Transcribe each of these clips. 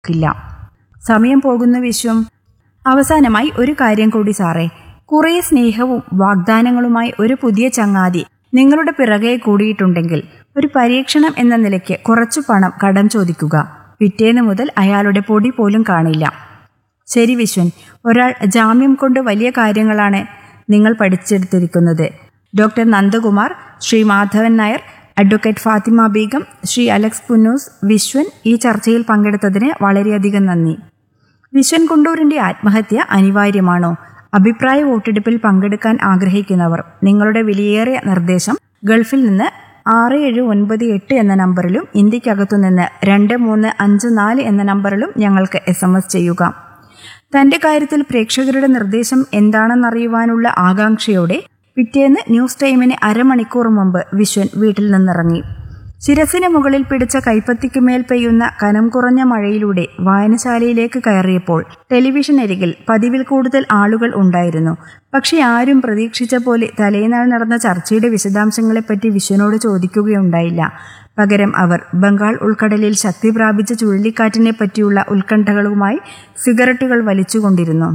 ില്ല സമയം പോകുന്ന വിശ്വം അവസാനമായി ഒരു കാര്യം കൂടി സാറേ കുറേ സ്നേഹവും വാഗ്ദാനങ്ങളുമായി ഒരു പുതിയ ചങ്ങാതി നിങ്ങളുടെ പിറകെ കൂടിയിട്ടുണ്ടെങ്കിൽ ഒരു പരീക്ഷണം എന്ന നിലയ്ക്ക് കുറച്ചു പണം കടം ചോദിക്കുക പിറ്റേന്ന് മുതൽ അയാളുടെ പൊടി പോലും കാണില്ല ശരി വിശ്വൻ ഒരാൾ ജാമ്യം കൊണ്ട് വലിയ കാര്യങ്ങളാണ് നിങ്ങൾ പഠിച്ചെടുത്തിരിക്കുന്നത് ഡോക്ടർ നന്ദകുമാർ ശ്രീ മാധവൻ നായർ അഡ്വക്കേറ്റ് ഫാത്തിമ ബീഗം ശ്രീ അലക്സ് പുന്നൂസ് വിശ്വൻ ഈ ചർച്ചയിൽ പങ്കെടുത്തതിന് വളരെയധികം നന്ദി വിശ്വൻ കുണ്ടൂരിന്റെ ആത്മഹത്യ അനിവാര്യമാണോ അഭിപ്രായ വോട്ടെടുപ്പിൽ പങ്കെടുക്കാൻ ആഗ്രഹിക്കുന്നവർ നിങ്ങളുടെ വിലയേറിയ നിർദ്ദേശം ഗൾഫിൽ നിന്ന് ആറ് ഏഴ് ഒൻപത് എട്ട് എന്ന നമ്പറിലും ഇന്ത്യക്കകത്തുനിന്ന് രണ്ട് മൂന്ന് അഞ്ച് നാല് എന്ന നമ്പറിലും ഞങ്ങൾക്ക് എസ് എം എസ് ചെയ്യുക തന്റെ കാര്യത്തിൽ പ്രേക്ഷകരുടെ നിർദ്ദേശം എന്താണെന്നറിയുവാനുള്ള ആകാംക്ഷയോടെ പിറ്റേന്ന് ന്യൂസ് ടൈമിന് അരമണിക്കൂർ മുമ്പ് വിശ്വൻ വീട്ടിൽ നിന്നിറങ്ങി ശിരസിന് മുകളിൽ പിടിച്ച കൈപ്പത്തിക്ക് മേൽ പെയ്യുന്ന കനം കുറഞ്ഞ മഴയിലൂടെ വായനശാലയിലേക്ക് കയറിയപ്പോൾ ടെലിവിഷൻ അരികിൽ പതിവിൽ കൂടുതൽ ആളുകൾ ഉണ്ടായിരുന്നു പക്ഷെ ആരും പ്രതീക്ഷിച്ച പോലെ തലേനാൾ നടന്ന ചർച്ചയുടെ വിശദാംശങ്ങളെപ്പറ്റി വിശ്വനോട് ചോദിക്കുകയുണ്ടായില്ല പകരം അവർ ബംഗാൾ ഉൾക്കടലിൽ ശക്തി പ്രാപിച്ച ചുഴലിക്കാറ്റിനെ പറ്റിയുള്ള ഉത്കണ്ഠകളുമായി സിഗരറ്റുകൾ വലിച്ചുകൊണ്ടിരുന്നു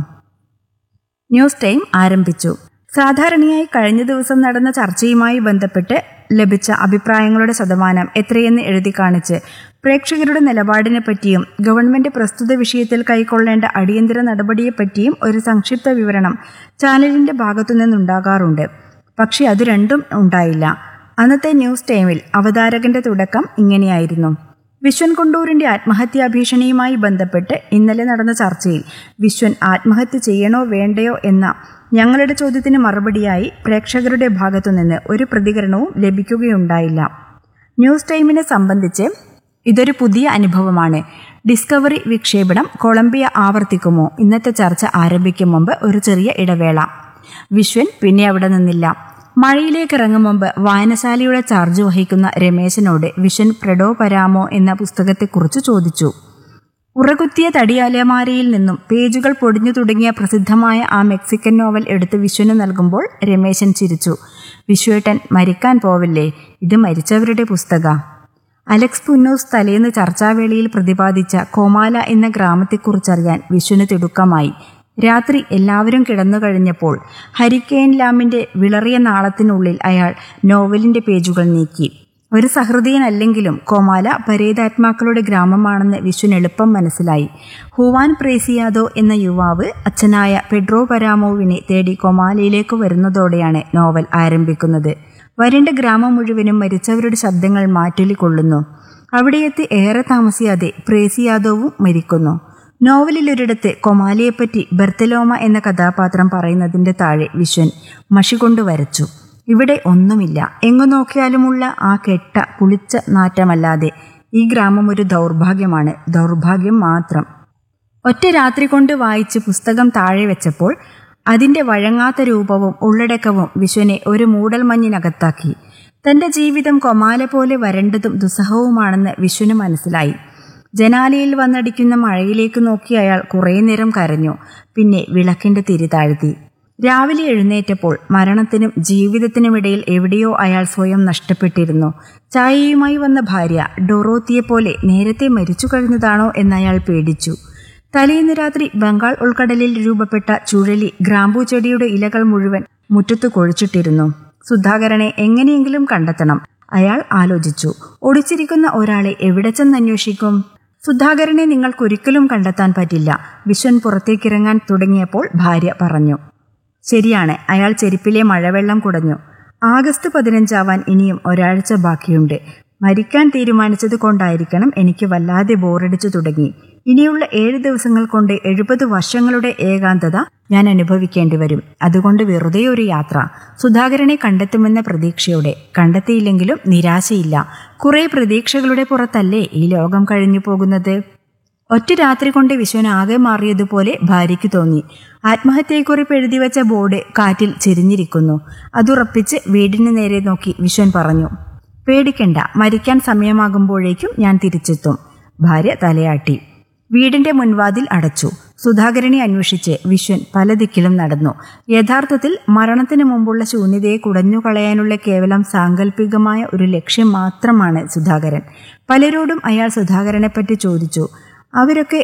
ന്യൂസ് ടൈം ആരംഭിച്ചു സാധാരണയായി കഴിഞ്ഞ ദിവസം നടന്ന ചർച്ചയുമായി ബന്ധപ്പെട്ട് ലഭിച്ച അഭിപ്രായങ്ങളുടെ ശതമാനം എത്രയെന്ന് എഴുതി കാണിച്ച് പ്രേക്ഷകരുടെ നിലപാടിനെ പറ്റിയും ഗവൺമെന്റ് പ്രസ്തുത വിഷയത്തിൽ കൈക്കൊള്ളേണ്ട അടിയന്തര നടപടിയെപ്പറ്റിയും ഒരു സംക്ഷിപ്ത വിവരണം ചാനലിന്റെ ഭാഗത്തുനിന്നുണ്ടാകാറുണ്ട് പക്ഷെ അത് രണ്ടും ഉണ്ടായില്ല അന്നത്തെ ന്യൂസ് ടൈമിൽ അവതാരകന്റെ തുടക്കം ഇങ്ങനെയായിരുന്നു വിശ്വൻ കൊണ്ടൂരിന്റെ ആത്മഹത്യാ ഭീഷണിയുമായി ബന്ധപ്പെട്ട് ഇന്നലെ നടന്ന ചർച്ചയിൽ വിശ്വൻ ആത്മഹത്യ ചെയ്യണോ വേണ്ടയോ എന്ന ഞങ്ങളുടെ ചോദ്യത്തിന് മറുപടിയായി പ്രേക്ഷകരുടെ ഭാഗത്തുനിന്ന് ഒരു പ്രതികരണവും ലഭിക്കുകയുണ്ടായില്ല ന്യൂസ് ടൈമിനെ സംബന്ധിച്ച് ഇതൊരു പുതിയ അനുഭവമാണ് ഡിസ്കവറി വിക്ഷേപണം കൊളംബിയ ആവർത്തിക്കുമോ ഇന്നത്തെ ചർച്ച ആരംഭിക്കും മുമ്പ് ഒരു ചെറിയ ഇടവേള വിശ്വൻ പിന്നെ അവിടെ നിന്നില്ല മഴയിലേക്ക് ഇറങ്ങും മുമ്പ് വായനശാലയുടെ ചാർജ് വഹിക്കുന്ന രമേശനോട് വിഷൻ പ്രഡോ പരാമോ എന്ന പുസ്തകത്തെക്കുറിച്ച് ചോദിച്ചു ഉറകുത്തിയ തടിയലമാരയിൽ നിന്നും പേജുകൾ പൊടിഞ്ഞു തുടങ്ങിയ പ്രസിദ്ധമായ ആ മെക്സിക്കൻ നോവൽ എടുത്ത് വിശ്വന് നൽകുമ്പോൾ രമേശൻ ചിരിച്ചു വിശ്വേട്ടൻ മരിക്കാൻ പോവില്ലേ ഇത് മരിച്ചവരുടെ പുസ്തക അലക്സ് പുന്നൂസ് തലേന്ന് ചർച്ചാവേളയിൽ പ്രതിപാദിച്ച കോമാല എന്ന ഗ്രാമത്തെക്കുറിച്ചറിയാൻ വിശ്വന് തിടുക്കമായി രാത്രി എല്ലാവരും കിടന്നു കഴിഞ്ഞപ്പോൾ ഹരിക്കെയിൻ ലാമിന്റെ വിളറിയ നാളത്തിനുള്ളിൽ അയാൾ നോവലിന്റെ പേജുകൾ നീക്കി ഒരു സഹൃദയനല്ലെങ്കിലും കോമാല പരേതാത്മാക്കളുടെ ഗ്രാമമാണെന്ന് വിശ്വന് എളുപ്പം മനസ്സിലായി ഹുവാൻ പ്രേസിയാദോ എന്ന യുവാവ് അച്ഛനായ പെഡ്രോ പരാമോവിനെ തേടി കൊമാലയിലേക്ക് വരുന്നതോടെയാണ് നോവൽ ആരംഭിക്കുന്നത് വരേണ്ട ഗ്രാമം മുഴുവനും മരിച്ചവരുടെ ശബ്ദങ്ങൾ മാറ്റൊലിക്കൊള്ളുന്നു അവിടെയെത്തി ഏറെ താമസിയാതെ പ്രേസിയാദോവും മരിക്കുന്നു നോവലിലൊരിടത്ത് കൊമാലിയെപ്പറ്റി ബെർത്തലോമ എന്ന കഥാപാത്രം പറയുന്നതിന്റെ താഴെ വിശ്വൻ മഷി കൊണ്ട് വരച്ചു ഇവിടെ ഒന്നുമില്ല എങ്ങു നോക്കിയാലുമുള്ള ആ കെട്ട പുളിച്ച നാറ്റമല്ലാതെ ഈ ഗ്രാമം ഒരു ദൗർഭാഗ്യമാണ് ദൗർഭാഗ്യം മാത്രം ഒറ്റ രാത്രി കൊണ്ട് വായിച്ച് പുസ്തകം താഴെ വെച്ചപ്പോൾ അതിന്റെ വഴങ്ങാത്ത രൂപവും ഉള്ളടക്കവും വിശ്വനെ ഒരു മൂടൽമഞ്ഞിനകത്താക്കി തന്റെ ജീവിതം കൊമാല പോലെ വരണ്ടതും ദുസ്സഹവുമാണെന്ന് വിശ്വന് മനസ്സിലായി ജനാലയിൽ വന്നടിക്കുന്ന മഴയിലേക്ക് നോക്കി അയാൾ കുറേ നേരം കരഞ്ഞു പിന്നെ വിളക്കിന്റെ തിരി താഴ്ത്തി രാവിലെ എഴുന്നേറ്റപ്പോൾ മരണത്തിനും ജീവിതത്തിനുമിടയിൽ എവിടെയോ അയാൾ സ്വയം നഷ്ടപ്പെട്ടിരുന്നു ചായയുമായി വന്ന ഭാര്യ ഡൊറോത്തിയെ പോലെ നേരത്തെ മരിച്ചു കഴിഞ്ഞതാണോ എന്നയാൾ പേടിച്ചു തലേന്ന് രാത്രി ബംഗാൾ ഉൾക്കടലിൽ രൂപപ്പെട്ട ചുഴലി ഗ്രാമ്പൂ ചെടിയുടെ ഇലകൾ മുഴുവൻ മുറ്റത്ത് കൊഴിച്ചിട്ടിരുന്നു സുധാകരനെ എങ്ങനെയെങ്കിലും കണ്ടെത്തണം അയാൾ ആലോചിച്ചു ഒടിച്ചിരിക്കുന്ന ഒരാളെ എവിടെ ചെന്നന്വേഷിക്കും സുധാകരനെ നിങ്ങൾക്കൊരിക്കലും കണ്ടെത്താൻ പറ്റില്ല വിശ്വൻ പുറത്തേക്കിറങ്ങാൻ തുടങ്ങിയപ്പോൾ ഭാര്യ പറഞ്ഞു ശരിയാണ് അയാൾ ചെരുപ്പിലെ മഴവെള്ളം കുടഞ്ഞു ആഗസ്റ്റ് പതിനഞ്ചാവാൻ ഇനിയും ഒരാഴ്ച ബാക്കിയുണ്ട് മരിക്കാൻ തീരുമാനിച്ചത് കൊണ്ടായിരിക്കണം എനിക്ക് വല്ലാതെ ബോറടിച്ചു തുടങ്ങി ഇനിയുള്ള ഏഴ് ദിവസങ്ങൾ കൊണ്ട് എഴുപത് വർഷങ്ങളുടെ ഏകാന്തത ഞാൻ അനുഭവിക്കേണ്ടി വരും അതുകൊണ്ട് വെറുതെ ഒരു യാത്ര സുധാകരനെ കണ്ടെത്തുമെന്ന പ്രതീക്ഷയോടെ കണ്ടെത്തിയില്ലെങ്കിലും നിരാശയില്ല കുറെ പ്രതീക്ഷകളുടെ പുറത്തല്ലേ ഈ ലോകം കഴിഞ്ഞു പോകുന്നത് ഒറ്റ രാത്രി കൊണ്ട് വിശ്വൻ ആകെ മാറിയതുപോലെ ഭാര്യയ്ക്ക് തോന്നി ആത്മഹത്യയെക്കുറിപ്പ് എഴുതി വെച്ച ബോർഡ് കാറ്റിൽ ചെരിഞ്ഞിരിക്കുന്നു അതുറപ്പിച്ച് വീടിന് നേരെ നോക്കി വിശ്വൻ പറഞ്ഞു പേടിക്കണ്ട മരിക്കാൻ സമയമാകുമ്പോഴേക്കും ഞാൻ തിരിച്ചെത്തും ഭാര്യ തലയാട്ടി വീടിന്റെ മുൻവാതിൽ അടച്ചു സുധാകരനെ അന്വേഷിച്ച് വിശ്വൻ പല ദിക്കിലും നടന്നു യഥാർത്ഥത്തിൽ മരണത്തിന് മുമ്പുള്ള ശൂന്യതയെ കുടഞ്ഞുകളയാനുള്ള കേവലം സാങ്കല്പികമായ ഒരു ലക്ഷ്യം മാത്രമാണ് സുധാകരൻ പലരോടും അയാൾ സുധാകരനെപ്പറ്റി ചോദിച്ചു അവരൊക്കെ